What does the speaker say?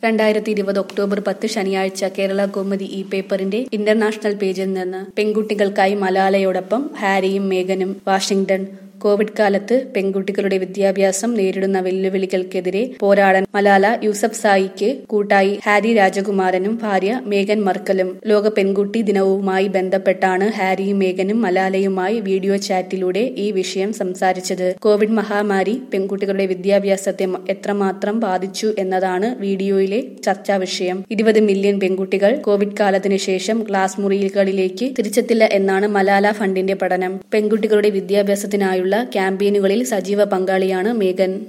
രണ്ടായിരത്തി ഇരുപത് ഒക്ടോബർ പത്ത് ശനിയാഴ്ച കേരള കൗമുദി ഈ പേപ്പറിന്റെ ഇന്റർനാഷണൽ പേജിൽ നിന്ന് പെൺകുട്ടികൾക്കായി മലാലയോടൊപ്പം ഹാരിയും മേഗനും വാഷിംഗ്ടൺ കോവിഡ് കാലത്ത് പെൺകുട്ടികളുടെ വിദ്യാഭ്യാസം നേരിടുന്ന വെല്ലുവിളികൾക്കെതിരെ പോരാടാൻ മലാല യൂസഫ്സായിക്ക് കൂട്ടായി ഹാരി രാജകുമാരനും ഭാര്യ മേഗൻ മർക്കലും ലോക പെൺകുട്ടി ദിനവുമായി ബന്ധപ്പെട്ടാണ് ഹാരിയും മേഗനും മലാലയുമായി വീഡിയോ ചാറ്റിലൂടെ ഈ വിഷയം സംസാരിച്ചത് കോവിഡ് മഹാമാരി പെൺകുട്ടികളുടെ വിദ്യാഭ്യാസത്തെ മ- എത്രമാത്രം ബാധിച്ചു എന്നതാണ് വീഡിയോയിലെ ചർച്ചാ വിഷയം ഇരുപത് മില്യൺ പെൺകുട്ടികൾ കോവിഡ് കാലത്തിന് ശേഷം ക്ലാസ് മുറികളിലേക്ക് തിരിച്ചെത്തില്ല എന്നാണ് മലാല ഫണ്ടിന്റെ പഠനം പെൺകുട്ടികളുടെ വിദ്യാഭ്യാസത്തിനായുള്ള ക്യാമ്പയിനുകളിൽ സജീവ പങ്കാളിയാണ് മേഗൻ